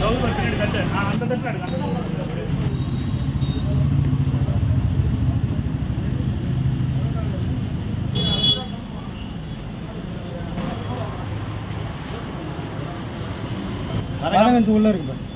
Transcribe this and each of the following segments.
பின்னாடி தட்டு ஆ, அந்த தட்டுல எடுங்க அந்த தட்டுல எடுங்க. பதினஞ்சு உள்ள இருக்கு பாரு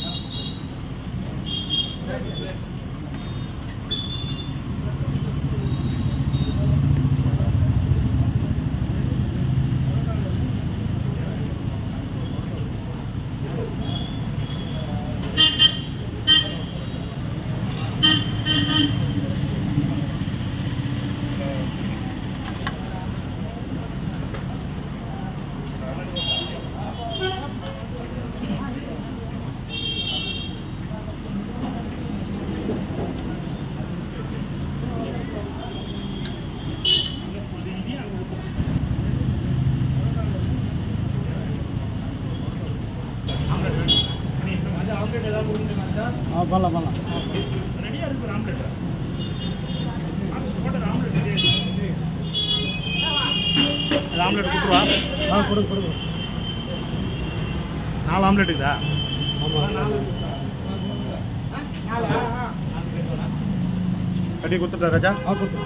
ஆம்லெட் வேணும். நீ இந்த மாதிரி ஆம்லெட் ஏதாவது கொடுங்க மச்சான். ஆ பண்ணலாம் பண்ணலாம் ரெடியா இருக்கு ஆம்லெட் போட்டு ஆம்லெட் ரெடியா இருக்கு அது ஆம்லெட் கொடுத்துருவா ஆ கொடுங்க கொடுங்க நாலு ஆம்லெட் இருக்குதா கட்டி கொடுத்துட்டா ராஜா ஆ கொடுங்க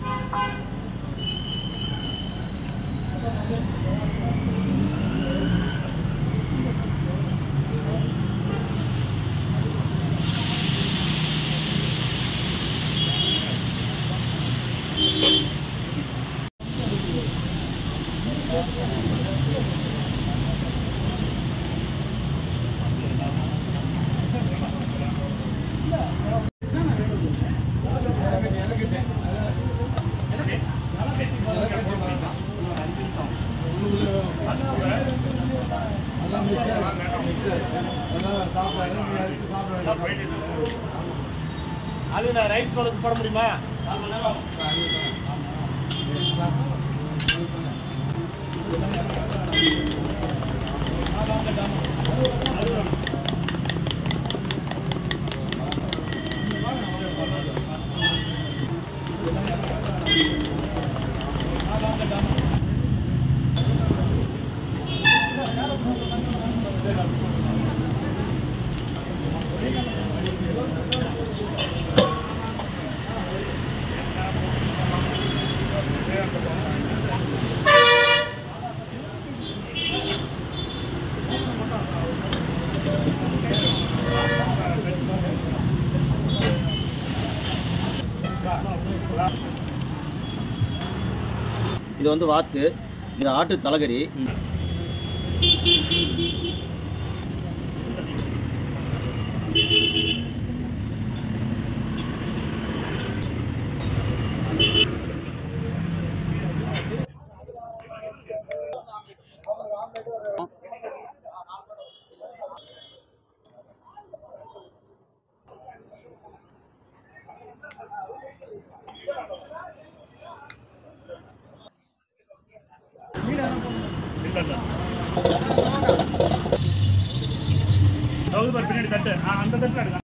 அது நான் ரைஸ் பழத்து போட முடியுமா இது வந்து வாத்து இது ஆட்டு தலைகறி இல்ல இல்ல சவுது பாரு பின்னாடி தட்டு ஆ, அந்த தட்டுல எடுங்க